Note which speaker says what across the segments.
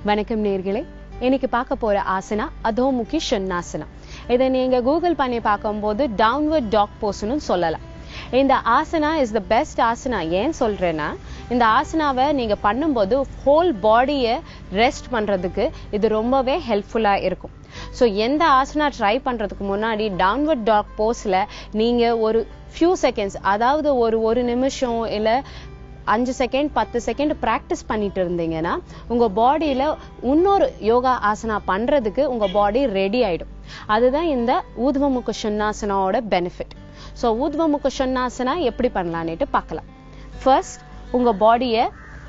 Speaker 1: வணக்கம் நேர்களே இன்னைக்கு பார்க்க போற ஆசனா அதோமுகி ஷன்னாசனா இதை நீங்க கூகுள் பண்ணி பார்க்கும்போது டவுன்வர்ட் டாக் போஸ்னு சொல்லலாம் இந்த asana is the best asana ஏன் சொல்றேன்னா இந்த ஆசனாவை நீங்க பண்ணும்போது ஹோல் பாடியை ரெஸ்ட் பண்றதுக்கு இது ரொம்பவே ஹெல்ப்ஃபுல்லா இருக்கும் ஸோ எந்த ஆசனா ட்ரை பண்றதுக்கு முன்னாடி டவுன்வர்ட் டாக் போஸ்ல நீங்க ஒரு ஃபியூ செகண்ட்ஸ் அதாவது ஒரு ஒரு நிமிஷம் இல்ல அஞ்சு செகண்ட் பத்து செகண்ட் ப்ராக்டிஸ் பண்ணிட்டு இருந்தீங்கன்னா உங்க பாடியில இன்னொரு யோகா ஆசனா பண்றதுக்கு உங்க பாடி ரெடி ஆயிடும் அதுதான் இந்த ஊதுவமுக ஷன்னாசனாவோட பெனிஃபிட் ஸோ ஊதுவமுக ஷன்னாசனா எப்படி பண்ணலான்னுட்டு பார்க்கலாம் ஃபர்ஸ்ட் உங்க பாடியை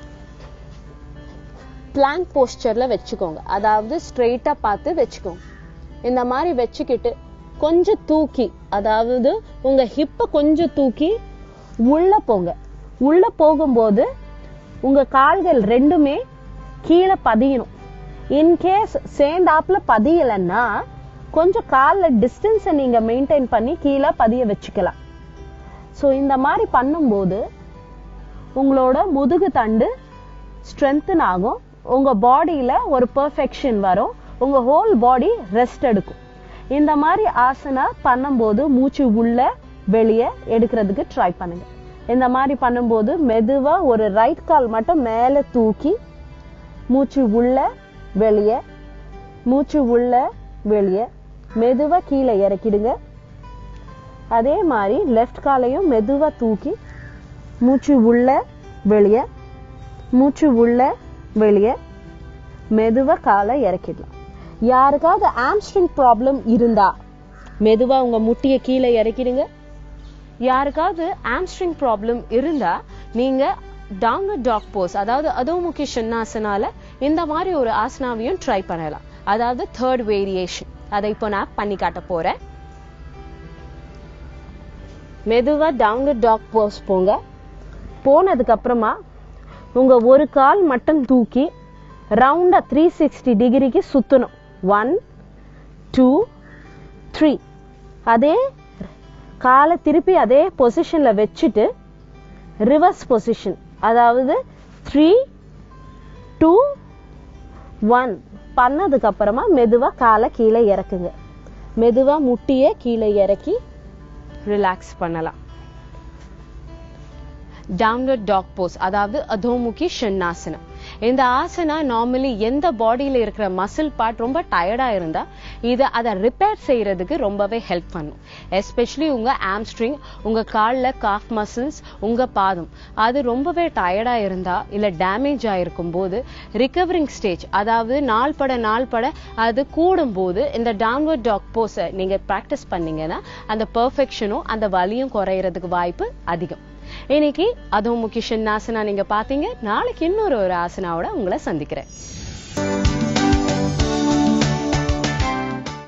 Speaker 1: பிளாங்க் போஸ்டர்ல வச்சுக்கோங்க அதாவது ஸ்ட்ரெயிட்டா பார்த்து வச்சுக்கோங்க இந்த மாதிரி வச்சுக்கிட்டு கொஞ்சம் தூக்கி அதாவது உங்க ஹிப்பை கொஞ்சம் தூக்கி உள்ள போங்க உள்ள போகும்போது உங்க கால்கள் ரெண்டுமே கீழே பதியணும் இன்கேஸ் சேர்ந்தாப்புல பதியலைன்னா கொஞ்சம் காலில் டிஸ்டன்ஸை நீங்க மெயின்டைன் பண்ணி கீழே பதிய வச்சுக்கலாம் ஸோ இந்த மாதிரி பண்ணும்போது உங்களோட முதுகு தண்டு ஸ்ட்ரென்தன் ஆகும் உங்க பாடியில ஒரு பெர்ஃபெக்ஷன் வரும் உங்க ஹோல் பாடி ரெஸ்ட் எடுக்கும் இந்த மாதிரி ஆசனா பண்ணும்போது மூச்சு உள்ள வெளியே எடுக்கிறதுக்கு ட்ரை பண்ணுங்க இந்த மாதிரி பண்ணும்போது மெதுவா ஒரு ரைட் கால் மட்டும் மேல தூக்கி மூச்சு உள்ள வெளியே மூச்சு உள்ள வெளியே மெதுவா கீழே இறக்கிடுங்க அதே மாதிரி லெஃப்ட் காலையும் மெதுவா தூக்கி மூச்சு உள்ள வெளியே மூச்சு உள்ள வெளியே மெதுவா காலை இறக்கிடலாம் யாருக்காவது ஆம்ஸ்ட்ரிங் ப்ராப்ளம் இருந்தா மெதுவா உங்க முட்டிய கீழே இறக்கிடுங்க யாருக்காவது ஆம்ஸ்ட்ரிங் ப்ராப்ளம் இருந்தா நீங்க டவுன்வர்ட் டாக் போஸ் அதாவது அதோமுகி ஷன்னாசனால இந்த மாதிரி ஒரு ஆசனாவையும் ட்ரை பண்ணலாம் அதாவது தேர்ட் வேரியேஷன் அதை இப்போ நான் பண்ணி காட்ட போறேன் மெதுவா டவுன்வர்ட் டாக் போஸ் போங்க போனதுக்கு அப்புறமா உங்க ஒரு கால் மட்டும் தூக்கி ரவுண்டா த்ரீ சிக்ஸ்டி டிகிரிக்கு சுத்தணும் ஒன் டூ த்ரீ அதே காலை திருப்பி அதே பொசிஷன்ல வச்சுட்டு ரிவர்ஸ் பொசிஷன் அதாவது த்ரீ டூ ஒன் பண்ணதுக்கு அப்புறமா மெதுவா காலை கீழே இறக்குங்க மெதுவா முட்டிய கீழே இறக்கி ரிலாக்ஸ் பண்ணலாம் டவுன்வர்ட் டாக் போஸ் அதாவது அதோமுகி ஷன்னாசனம் இந்த ஆசனா நார்மலி எந்த பாடியில இருக்கிற மசில் பார்ட் ரொம்ப டயர்டா இருந்தா இது அதை ரிப்பேர் செய்யறதுக்கு ரொம்பவே ஹெல்ப் பண்ணும் எஸ்பெஷலி உங்க ஆம்ஸ்ட்ரிங் உங்க கால்ல காஃப் மசில்ஸ் உங்க பாதம் அது ரொம்பவே டயர்டா இருந்தா இல்ல டேமேஜ் ஆயிருக்கும் போது ரிகவரிங் ஸ்டேஜ் அதாவது நாள் பட நாள் பட அது கூடும் போது இந்த டவுன்வர்ட் டாக் போஸை நீங்க ப்ராக்டிஸ் பண்ணீங்கன்னா அந்த பெர்ஃபெக்ஷனும் அந்த வலியும் குறையறதுக்கு வாய்ப்பு அதிகம் இன்னைக்கு அதுவும் முக்கிய ஆசனா நீங்க பாத்தீங்க நாளைக்கு இன்னொரு ஒரு ஆசனாவோட உங்களை சந்திக்கிறேன்